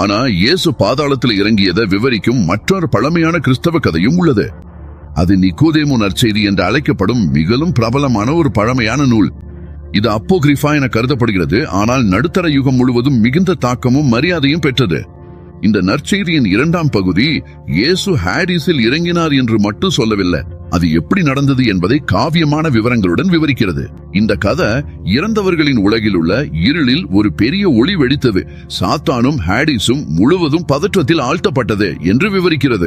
ஆனா இயேசு பாதாளத்தில் இறங்கியதை விவரிக்கும் மற்றொரு பழமையான கிறிஸ்தவ கதையும் உள்ளது அது நிக்கோதேமு நற்செய்தி என்று அழைக்கப்படும் மிகவும் பிரபலமான ஒரு பழமையான நூல் இது அப்போகிரிஃபா என கருதப்படுகிறது ஆனால் நடுத்தர யுகம் முழுவதும் மிகுந்த தாக்கமும் மரியாதையும் பெற்றது இந்த நற்செய்தியின் இரண்டாம் பகுதி இயேசு ஹாரிஸில் இறங்கினார் என்று மட்டும் சொல்லவில்லை அது எப்படி நடந்தது என்பதை காவியமான விவரங்களுடன் விவரிக்கிறது இந்த கதை இறந்தவர்களின் உலகில் உள்ள இருளில் ஒரு பெரிய ஒளி வெடித்தது சாத்தானும் ஹாடிஸும் முழுவதும் பதற்றத்தில் ஆழ்த்தப்பட்டது என்று விவரிக்கிறது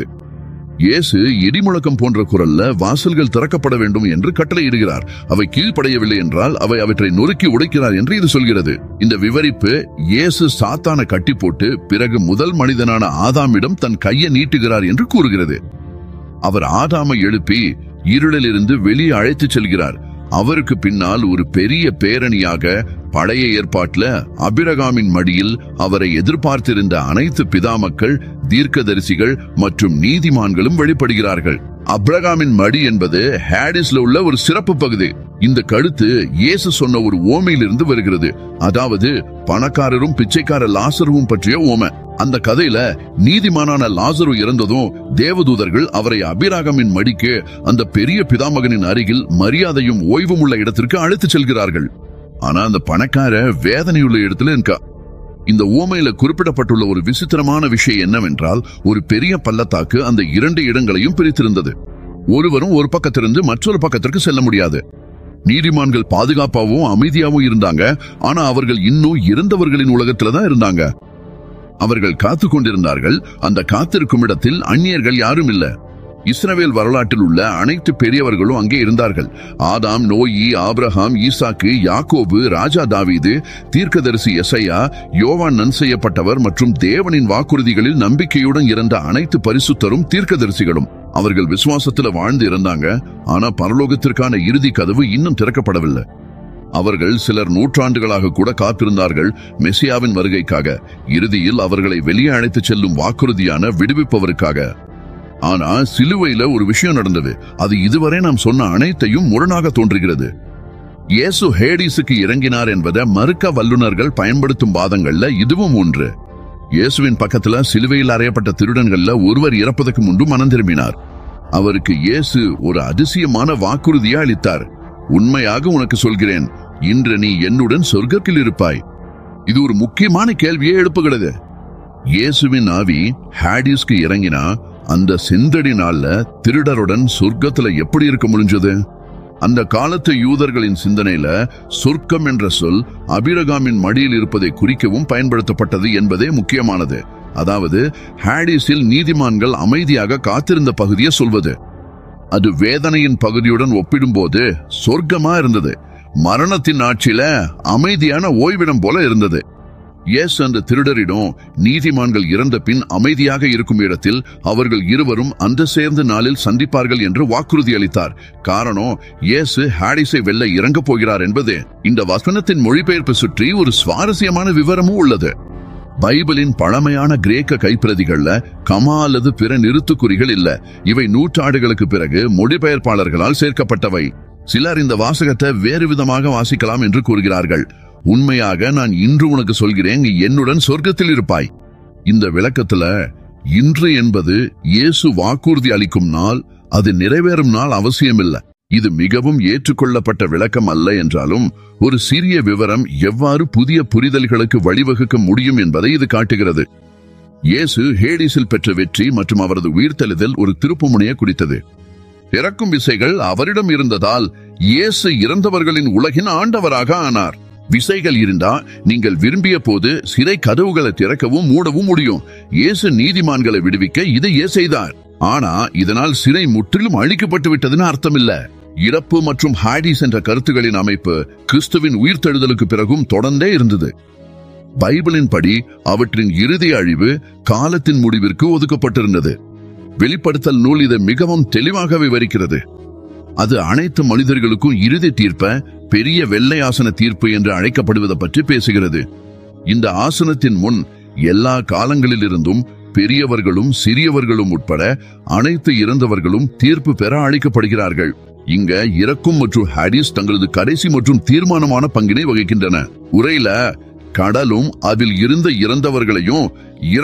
இயேசு இடிமுழக்கம் போன்ற குரல்ல வாசல்கள் திறக்கப்பட வேண்டும் என்று கட்டளையிடுகிறார் அவை கீழ்ப்படையவில்லை என்றால் அவை அவற்றை நொறுக்கி உடைக்கிறார் என்று இது சொல்கிறது இந்த விவரிப்பு இயேசு சாத்தான கட்டி போட்டு பிறகு முதல் மனிதனான ஆதாமிடம் தன் கையை நீட்டுகிறார் என்று கூறுகிறது அவர் ஆதாமை எழுப்பி இருளிலிருந்து வெளியே அழைத்துச் செல்கிறார் அவருக்கு பின்னால் ஒரு பெரிய பேரணியாக பழைய ஏற்பாட்டுல அபிரகாமின் மடியில் அவரை எதிர்பார்த்திருந்த அனைத்து பிதாமக்கள் தீர்க்கதரிசிகள் மற்றும் நீதிமான்களும் வெளிப்படுகிறார்கள் அப்ரகாமின் மடி என்பது ஹேடிஸ்ல உள்ள ஒரு சிறப்பு பகுதி இந்த கழுத்து இயேசு சொன்ன ஒரு ஓமையிலிருந்து வருகிறது அதாவது பணக்காரரும் பிச்சைக்கார லாசருவும் பற்றிய ஓமை அந்த கதையில நீதிமானான லாசரு இறந்ததும் தேவதூதர்கள் அவரை அபிராகமின் மடிக்கு அந்த பெரிய பிதாமகனின் அருகில் மரியாதையும் ஓய்வும் உள்ள இடத்திற்கு அழைத்துச் செல்கிறார்கள் ஆனா அந்த பணக்கார வேதனையுள்ள இடத்துல இருக்கா இந்த ஓமையில குறிப்பிடப்பட்டுள்ள ஒரு விசித்திரமான விஷயம் என்னவென்றால் ஒரு பெரிய பள்ளத்தாக்கு அந்த இரண்டு இடங்களையும் பிரித்திருந்தது ஒருவரும் ஒரு பக்கத்திலிருந்து மற்றொரு பக்கத்திற்கு செல்ல முடியாது நீதிமான்கள் பாதுகாப்பாகவும் அமைதியாகவும் இருந்தாங்க ஆனா அவர்கள் இன்னும் இறந்தவர்களின் உலகத்துல தான் இருந்தாங்க அவர்கள் காத்து கொண்டிருந்தார்கள் அந்த காத்திருக்கும் இடத்தில் அந்நியர்கள் யாரும் இல்ல இஸ்ரவேல் வரலாற்றில் உள்ள அனைத்து பெரியவர்களும் அங்கே இருந்தார்கள் ஆதாம் நோயி ஆபிரகாம் ஈசாக்கு யாக்கோபு ராஜா தாவீது தீர்க்கதரிசி எசையா யோவான் நன் செய்யப்பட்டவர் மற்றும் தேவனின் வாக்குறுதிகளில் நம்பிக்கையுடன் இருந்த அனைத்து பரிசுத்தரும் தீர்க்கதரிசிகளும் அவர்கள் விசுவாசத்துல வாழ்ந்து இருந்தாங்க ஆனா பரலோகத்திற்கான இறுதி கதவு இன்னும் திறக்கப்படவில்லை அவர்கள் சிலர் நூற்றாண்டுகளாக கூட காத்திருந்தார்கள் மெசியாவின் வருகைக்காக இறுதியில் அவர்களை வெளியே அழைத்துச் செல்லும் வாக்குறுதியான விடுவிப்பவருக்காக ஆனா சிலுவையில ஒரு விஷயம் நடந்தது அது இதுவரை நாம் சொன்ன அனைத்தையும் முரணாக தோன்றுகிறது இயேசு ஹேடிஸுக்கு இறங்கினார் என்பதை மறுக்க வல்லுநர்கள் பயன்படுத்தும் வாதங்கள்ல இதுவும் ஒன்று இயேசுவின் பக்கத்துல சிலுவையில் அறையப்பட்ட திருடன்கள்ல ஒருவர் இறப்பதற்கு முன்பு மனம் திரும்பினார் அவருக்கு இயேசு ஒரு அதிசயமான வாக்குறுதியை அளித்தார் உண்மையாக உனக்கு சொல்கிறேன் இன்று நீ என்னுடன் சொர்க்கத்தில் இருப்பாய் இது ஒரு முக்கியமான கேள்வியை எழுப்புகிறது இயேசுவின் ஆவி ஹாடிஸ்க்கு இறங்கினா அந்த செந்தடி நாள்ல திருடருடன் சொர்க்கத்துல எப்படி இருக்க முடிஞ்சது அந்த காலத்து யூதர்களின் சிந்தனையில சொர்க்கம் என்ற சொல் அபிரகாமின் மடியில் இருப்பதை குறிக்கவும் பயன்படுத்தப்பட்டது என்பதே முக்கியமானது அதாவது ஹாடிஸில் நீதிமான்கள் அமைதியாக காத்திருந்த பகுதியை சொல்வது அது வேதனையின் பகுதியுடன் ஒப்பிடும்போது சொர்க்கமா இருந்தது மரணத்தின் ஆட்சியில அமைதியான ஓய்விடம் போல இருந்தது எஸ் அந்த திருடரிடம் நீதிமான்கள் இறந்த பின் அமைதியாக இருக்கும் இடத்தில் அவர்கள் இருவரும் அந்த சேர்ந்த நாளில் சந்திப்பார்கள் என்று வாக்குறுதி அளித்தார் காரணம் இயேசு ஹாடிஸை வெல்ல இறங்கப் போகிறார் என்பது இந்த வசனத்தின் மொழிபெயர்ப்பு சுற்றி ஒரு சுவாரஸ்யமான விவரமும் உள்ளது பைபிளின் பழமையான கிரேக்க கைப்பிரதிகள்ல கமா அல்லது பிற நிறுத்துக்குறிகள் இல்ல இவை நூற்றாண்டுகளுக்கு பிறகு மொழிபெயர்ப்பாளர்களால் சேர்க்கப்பட்டவை சிலர் இந்த வாசகத்தை வேறு விதமாக வாசிக்கலாம் என்று கூறுகிறார்கள் உண்மையாக நான் இன்று உனக்கு சொல்கிறேன் நீ என்னுடன் சொர்க்கத்தில் இருப்பாய் இந்த விளக்கத்துல இன்று என்பது இயேசு வாக்குறுதி அளிக்கும் நாள் அது நிறைவேறும் நாள் அவசியமில்லை இது மிகவும் ஏற்றுக்கொள்ளப்பட்ட விளக்கம் அல்ல என்றாலும் ஒரு சிறிய விவரம் எவ்வாறு புதிய புரிதல்களுக்கு வழிவகுக்க முடியும் என்பதை இது காட்டுகிறது இயேசு ஹேடிஸில் பெற்ற வெற்றி மற்றும் அவரது உயிர்த்தெழுதல் ஒரு திருப்புமுனையை குறித்தது இறக்கும் விசைகள் அவரிடம் இருந்ததால் இயேசு இறந்தவர்களின் உலகின் ஆண்டவராக ஆனார் விசைகள் இருந்தா நீங்கள் விரும்பிய போது சிறை கதவுகளை திறக்கவும் மூடவும் முடியும் இயேசு நீதிமான்களை விடுவிக்க இதையே செய்தார் ஆனா இதனால் சிறை முற்றிலும் அழிக்கப்பட்டு விட்டதுன்னு அர்த்தம் இல்ல இறப்பு மற்றும் ஹாடிஸ் என்ற கருத்துகளின் அமைப்பு கிறிஸ்துவின் உயிர்த்தெழுதலுக்கு பிறகும் தொடர்ந்தே இருந்தது பைபிளின் படி அவற்றின் இறுதி அழிவு காலத்தின் முடிவிற்கு ஒதுக்கப்பட்டிருந்தது வெளிப்படுத்தல் நூல் இதை மிகவும் தெளிவாக விவரிக்கிறது அது அனைத்து மனிதர்களுக்கும் இறுதி தீர்ப்ப பெரிய வெள்ளை ஆசன தீர்ப்பு என்று அழைக்கப்படுவதை பற்றி பேசுகிறது இந்த ஆசனத்தின் முன் எல்லா காலங்களிலிருந்தும் பெரியவர்களும் சிறியவர்களும் உட்பட அனைத்து இறந்தவர்களும் தீர்ப்பு பெற அழைக்கப்படுகிறார்கள் இங்க இறக்கும் மற்றும் ஹாரிஸ் தங்களது கடைசி மற்றும் தீர்மானமான பங்கினை வகிக்கின்றன உரையில கடலும் அதில் இருந்த இறந்தவர்களையும்